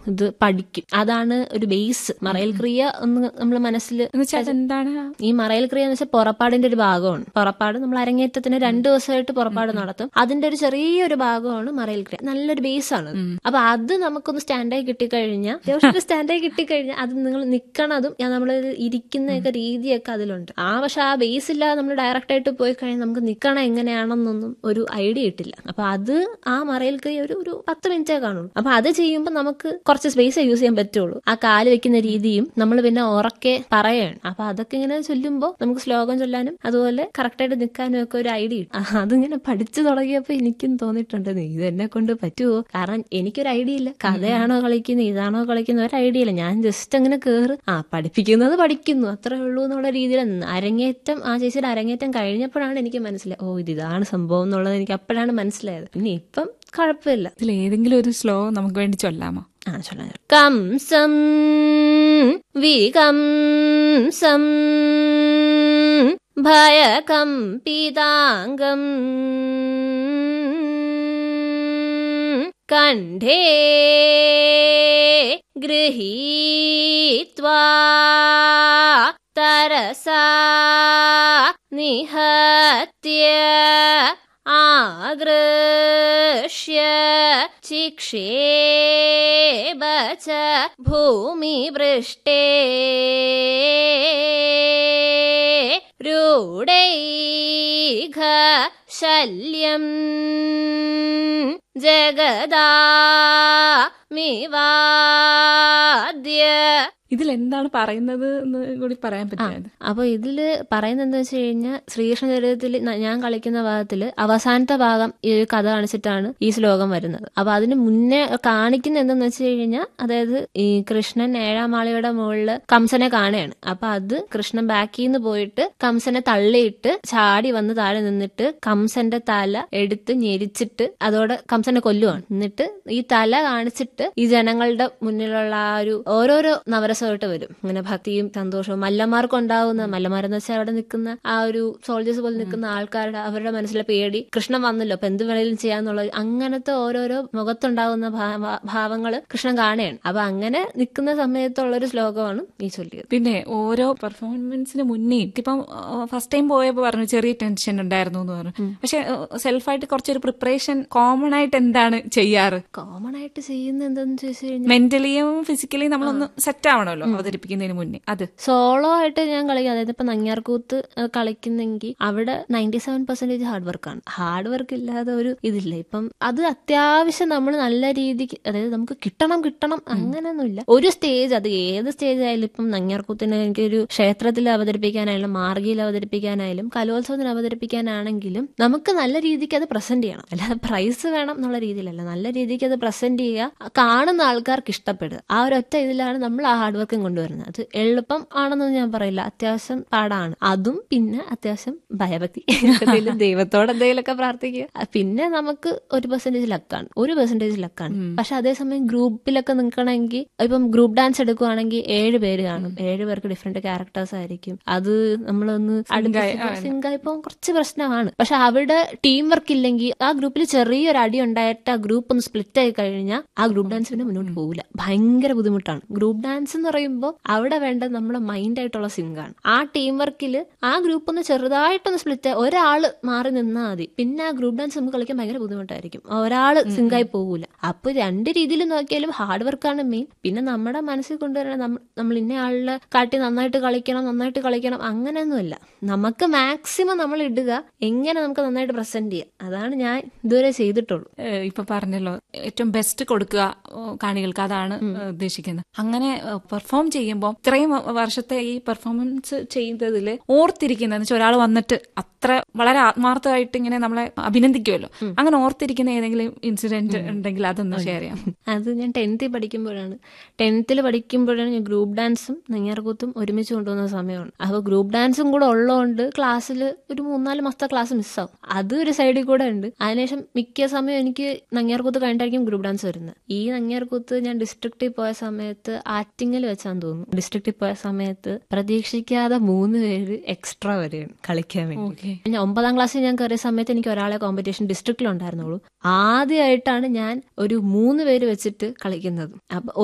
ഇത് പഠിക്കും അതാണ് ഒരു ബേസ് മറയൽ ക്രിയ ഒന്ന് നമ്മൾ മനസ്സിൽ എന്ന് വെച്ചാൽ എന്താണ് ഈ മറയൽ ക്രിയ എന്ന് വെച്ചാൽ പുറപ്പാടിന്റെ ഒരു ഭാഗമാണ് പുറപ്പാട് നമ്മൾ അരങ്ങേറ്റത്തിന് രണ്ടു ദിവസമായിട്ട് പുറപ്പാട് നടത്തും അതിന്റെ ഒരു ചെറിയൊരു ഭാഗമാണ് മറയൽ ക്രിയ നല്ലൊരു ബേസ് ആണ് അപ്പൊ അത് നമുക്കൊന്ന് സ്റ്റാൻഡായി കിട്ടിക്കഴിഞ്ഞാൽ അത്യാവശ്യം സ്റ്റാൻഡായി കിട്ടിക്കഴിഞ്ഞാൽ അത് നിങ്ങൾ നിക്കണതും നമ്മൾ ഇരിക്കുന്നൊക്കെ രീതിയൊക്കെ അതിലുണ്ട് ആ പക്ഷെ ആ ബേസ് ഇല്ലാതെ നമ്മൾ ഡയറക്റ്റ് ആയിട്ട് പോയി കഴിഞ്ഞാൽ നമുക്ക് നിക്കണം എങ്ങനെയാണെന്നൊന്നും ഒരു ഐഡിയ കിട്ടില്ല അപ്പൊ അത് ആ മറയൽ ക്രിയ ഒരു ഒരു പത്ത് മിനിറ്റേ കാണുള്ളൂ അപ്പൊ അത് ചെയ്യുമ്പോൾ നമുക്ക് കുറച്ച് സ്പേസ് യൂസ് ചെയ്യാൻ പറ്റുള്ളൂ ആ കാല് വെക്കുന്ന രീതിയും നമ്മൾ പിന്നെ ഉറക്കെ പറയാണ് അപ്പൊ അതൊക്കെ ഇങ്ങനെ ചൊല്ലുമ്പോൾ നമുക്ക് ശ്ലോകം ചൊല്ലാനും അതുപോലെ കറക്റ്റായിട്ട് നിൽക്കാനും ഒക്കെ ഒരു ഐഡിയ കിട്ടും ആ, അതിങ്ങനെ പഠിച്ചു തുടങ്ങിയപ്പോൾ എനിക്കും തോന്നിയിട്ടുണ്ട് നീ ഇത് എന്നെ കൊണ്ട് പറ്റുമോ കാരണം എനിക്കൊരു ഐഡിയ ഇല്ല കഥയാണോ കളിക്കുന്നത് ഇതാണോ കളിക്കുന്നത് ഒരു ഐഡിയ ഇല്ല ഞാൻ ജസ്റ്റ് അങ്ങനെ കേറ് ആ പഠിപ്പിക്കുന്നത് പഠിക്കുന്നു അത്രേ ഉള്ളൂ എന്നുള്ള രീതിയിൽ അരങ്ങേറ്റം ആ ചേച്ചിയുടെ അരങ്ങേറ്റം കഴിഞ്ഞപ്പോഴാണ് എനിക്ക് മനസ്സിലായത് ഓ ഇത് ഇതാണ് സംഭവം എന്നുള്ളത് എനിക്ക് അപ്പോഴാണ് മനസ്സിലായത് പിന്നെ ഇപ്പം കുഴപ്പമില്ല ഇതിൽ ഏതെങ്കിലും ഒരു സ്ലോ നമുക്ക് വേണ്ടി ചൊല്ലാമോ ആ ചൊല്ലാം ചൊല്ലാം. കംസം വികംസം ഭയകംപിതാംഗം കണ്ഠേ ഗൃഹീത്വാ തരസാ നിഹത്യ ആഗൃഷ്യ ചിക്ഷേപ ച ഭൂമിപൃഷ്ടേ രൂഢൈഘ ശല്യം ജഗദാമിവാദ്യ ഇതിൽ എന്താണ് പറയുന്നത് എന്ന് കൂടി പറയാൻ പറ്റുമോ അപ്പൊ ഇതില് പറയുന്നത് എന്താ വെച്ച് കഴിഞ്ഞാൽ ശ്രീകൃഷ്ണ ചരിത്രത്തിൽ ഞാൻ കളിക്കുന്ന ഭാഗത്തില് അവസാനത്തെ ഭാഗം ഈ ഒരു കഥ കാണിച്ചിട്ടാണ് ഈ ശ്ലോകം വരുന്നത് അപ്പൊ അതിന് മുന്നേ കാണിക്കുന്ന എന്തെന്ന് വെച്ച് കഴിഞ്ഞാൽ അതായത് ഈ കൃഷ്ണൻ ഏഴാം മാളികയുടെ മുകളില് കംസനെ കാണുകയാണ് അപ്പൊ അത് കൃഷ്ണൻ ബാക്കിൽ നിന്ന് പോയിട്ട് കംസനെ തള്ളിയിട്ട് ചാടി വന്ന് താഴെ നിന്നിട്ട് കംസന്റെ തല എടുത്ത് ഞെരിച്ചിട്ട് അതോടെ കംസനെ കൊല്ലുവാണ് എന്നിട്ട് ഈ തല കാണിച്ചിട്ട് ഈ ജനങ്ങളുടെ മുന്നിലുള്ള ആ ഒരു ഓരോരോ നവരസമായിട്ട് വരും അങ്ങനെ ഭക്തിയും സന്തോഷവും മല്ലന്മാർക്ക് ഉണ്ടാവുന്ന മല്ലന്മാരെന്ന് വെച്ചാൽ അവിടെ നിൽക്കുന്ന ആ ഒരു സോൾജേഴ്സ് പോലെ നിൽക്കുന്ന ആൾക്കാരുടെ അവരുടെ മനസ്സിലെ പേടി കൃഷ്ണൻ വന്നല്ലോ അപ്പൊ എന്ത് വേണേലും ചെയ്യാന്നുള്ള അങ്ങനത്തെ ഓരോരോ മുഖത്തുണ്ടാകുന്ന ഭാവ- ഭാവങ്ങള് കൃഷ്ണൻ കാണുകയാണ് അപ്പൊ അങ്ങനെ നിൽക്കുന്ന സമയത്തുള്ള ഒരു ശ്ലോകമാണ് ഈ ചൊല്ലിയത് പിന്നെ ഓരോ പെർഫോമൻസിന് മുന്നേ ഇപ്പം ഫസ്റ്റ് ടൈം പോയപ്പോ പറഞ്ഞു ചെറിയ ടെൻഷൻ ഉണ്ടായിരുന്നു എന്ന് പറഞ്ഞു പക്ഷെ സെൽഫായിട്ട് കുറച്ചൊരു പ്രിപ്പറേഷൻ കോമൺ ആയിട്ട് എന്താണ് ചെയ്യാറ് കോമൺ ആയിട്ട് ചെയ്യുന്ന എന്താന്ന് ചോദിച്ചു കഴിഞ്ഞാൽ മെന്റലിയും ഫിസിക്കലിയും നമ്മളൊന്ന് സെറ്റ് ആവണമല്ലോ അവതരിപ്പിക്കുന്നതിന് മുന്നേ അത് സോളോ ആയിട്ട് ഞാൻ കളിക്കും അതായത് ഇപ്പൊ നങ്ങ്യാർകൂത്ത് ഏഹ്, കളിക്കുന്നെങ്കിൽ അവിടെ നയൻറ്റി സെവൻ പെർസെന്റേജ് ഹാർഡ് വർക്കാണ് ഹാർഡ് വർക്ക് ഇല്ലാതെ ഒരു ഇതില്ല ഇപ്പം അത് അത്യാവശ്യം നമ്മൾ നല്ല രീതിക്ക് അതായത് നമുക്ക് കിട്ടണം കിട്ടണം അങ്ങനെയൊന്നുമില്ല ഒരു സ്റ്റേജ് അത് ഏത് സ്റ്റേജ് ആയാലും ഇപ്പം നങ്ങ്യാർകൂത്തിന് എനിക്കൊരു ക്ഷേത്രത്തിൽ അവതരിപ്പിക്കാനായാലും മാർഗിയിൽ അവതരിപ്പിക്കാനായാലും കലോത്സവത്തിന് അവതരിപ്പിക്കാനാണെങ്കിലും നമുക്ക് നല്ല രീതിക്ക് അത് പ്രസന്റ് ചെയ്യണം അല്ലാതെ പ്രൈസ് വേണം എന്നുള്ള രീതിയിലല്ല നല്ല രീതിക്ക് അത് പ്രസന്റ് ചെയ്യുക കാണുന്ന ആൾക്കാർക്ക് ഇഷ്ടപ്പെടുക ആ ഒരു ഒറ്റ ഇതിലാണ് നമ്മൾ ആ ഹാർഡ് വർക്കും കൊണ്ടുവരുന്നത് അത് എളുപ്പം ആണെന്നൊന്നും ഞാൻ പറയില്ല അത്യാവശ്യം പാടാണ് അതും പിന്നെ അത്യാവശ്യം ഭയഭക്തി എന്തെങ്കിലും ദൈവത്തോട് എന്തെങ്കിലുമൊക്കെ പ്രാർത്ഥിക്കുക ആ, പിന്നെ നമുക്ക് ഒരു പെർസെന്റേജ് ലക്കാണ് ഒരു പെർസെന്റേജ് ലക്കാണ് പക്ഷെ അതേസമയം ഗ്രൂപ്പിലൊക്കെ നിൽക്കണമെങ്കിൽ ഇപ്പം ഗ്രൂപ്പ് ഡാൻസ് എടുക്കുവാണെങ്കിൽ ഏഴ് പേര് കാണും ഏഴ് പേർക്ക് ഡിഫറെന്റ് ക്യാരക്ടേഴ്സ് ആയിരിക്കും അത് നമ്മളൊന്ന് സിങ്കായി പോകാൻ കുറച്ച് പ്രശ്നമാണ് പക്ഷെ അവിടെ ടീം വർക്ക് ഇല്ലെങ്കിൽ ആ ഗ്രൂപ്പിൽ ചെറിയൊരു അടി ഉണ്ടായിട്ട് ആ ഗ്രൂപ്പ് ഒന്ന് സ്പ്ലിറ്റ് ആയി കഴിഞ്ഞാൽ ആ ഗ്രൂപ്പ് ഡാൻസ് പിന്നെ മുന്നോട്ട് പോകില്ല ഭയങ്കര ബുദ്ധിമുട്ടാണ് ഗ്രൂപ്പ് ഡാൻസ് എന്ന് പറയുമ്പോൾ അവിടെ വേണ്ടത് നമ്മുടെ മൈൻഡ് ആയിട്ടുള്ള സിങ്കാണ് ആ ടീം വർക്കിൽ ആ ഗ്രൂപ്പ് ഒന്ന് ചെറുതായിട്ടൊന്ന് സ്പ്ലിറ്റ് ഒരാള് മാറി നിന്നാൽ മതി പിന്നെ ആ ഗ്രൂപ്പ് ഡാൻസ് നമുക്ക് കളിക്കാൻ ഭയങ്കര ബുദ്ധിമുട്ടായിരിക്കും ഒരാള് സിങ്കായി പോകൂല അപ്പൊ രണ്ട് രീതിയിൽ നോക്കിയാലും ഹാർഡ് വർക്കാണ് മെയിൻ പിന്നെ നമ്മുടെ മനസ്സിൽ കൊണ്ടുവരണം നമ്മ- നമ്മൾ ഇന്ന ആളിനെ കാട്ടി നന്നായിട്ട് കളിക്കണം നന്നായിട്ട് കളിക്കണം അങ്ങനെയൊന്നുമില്ല നമുക്ക് മാക്സിമം നമ്മൾ ഇടുക എങ്ങനെ നമുക്ക് നന്നായിട്ട് പ്രസന്റ് ചെയ്യാം അതാണ് ഞാൻ ഇതുവരെ ചെയ്തിട്ടുള്ളൂ ഏഹ് ഇപ്പൊ പറഞ്ഞല്ലോ ഏറ്റവും ബെസ്റ്റ് കൊടുക്കുക ഏഹ് കാണികൾക്ക് അതാണ് ഏഹ് ഉദ്ദേശിക്കുന്നത് അങ്ങനെ പെർഫോം ചെയ്യുമ്പോൾ ഇത്രയും വ- വർഷത്തെ ഈ പെർഫോമൻസ് ചെയ്തതിൽ ഓർത്തിരിക്കുന്ന എന്ന് വെച്ചാൽ ഒരാൾ വന്നിട്ട് അത്ര വളരെ ആത്മാർത്ഥമായിട്ട് ഇങ്ങനെ നമ്മളെ അഭിനന്ദിക്കുമല്ലോ അങ്ങനെ ഓർത്തിരിക്കുന്ന ഏതെങ്കിലും ഇൻസിഡന്റ് ഉണ്ടെങ്കിൽ അതൊന്ന് ഷെയർ ചെയ്യാം അത് ഞാൻ ടെൻത്തിൽ പഠിക്കുമ്പോഴാണ് ടെൻത്തിൽ പഠിക്കുമ്പോഴാണ് ഞാൻ ഗ്രൂപ്പ് ഡാൻസും നെയ്യാർകൂത്തും ഒരുമിച്ച് കൊണ്ടുവന്ന സമയമാണ് അപ്പോൾ ഗ്രൂപ്പ് ഡാൻസും കൂടെ ഉള്ളതുകൊണ്ട് ക്ലാസ്സിൽ ഒരു മൂന്നാല് മാസത്തെ ക്ലാസ് മിസ്സാവും അത് ഒരു സൈഡിൽ കൂടെ ഉണ്ട് അതിനുശേഷം മിക്ക സമയം എനിക്ക് നങ്ങ്യാർകൂത്ത് കഴിഞ്ഞിട്ടായിരിക്കും ഗ്രൂപ്പ് ഡാൻസ് വരുന്നത് ഈ നങ്ങ്യാർകൂത്ത് ഞാൻ ഡിസ്ട്രിക്റ്റിൽ പോയ സമയത്ത് ആറ്റിങ്ങൽ വെച്ചാന്ന് തോന്നുന്നു ഡിസ്ട്രിക്റ്റിൽ പോയ സമയത്ത് പ്രതീക്ഷിക്കാതെ മൂന്ന് പേര് എക്സ്ട്രാ വരെയാണ് കളിക്കാൻ വേണ്ടി ഓക്കെ ഞാൻ ഒമ്പതാം ക്ലാസ്സിൽ ഞാൻ കയറിയ സമയത്ത് എനിക്ക് ഒരാളെ കോമ്പറ്റീഷൻ ഡിസ്ട്രിക്റ്റിലുണ്ടായിരുന്നുള്ളൂ ആദ്യമായിട്ടാണ് ഞാൻ ഒരു മൂന്ന് പേര് വെച്ചിട്ട് കളിക്കുന്നത് അപ്പൊ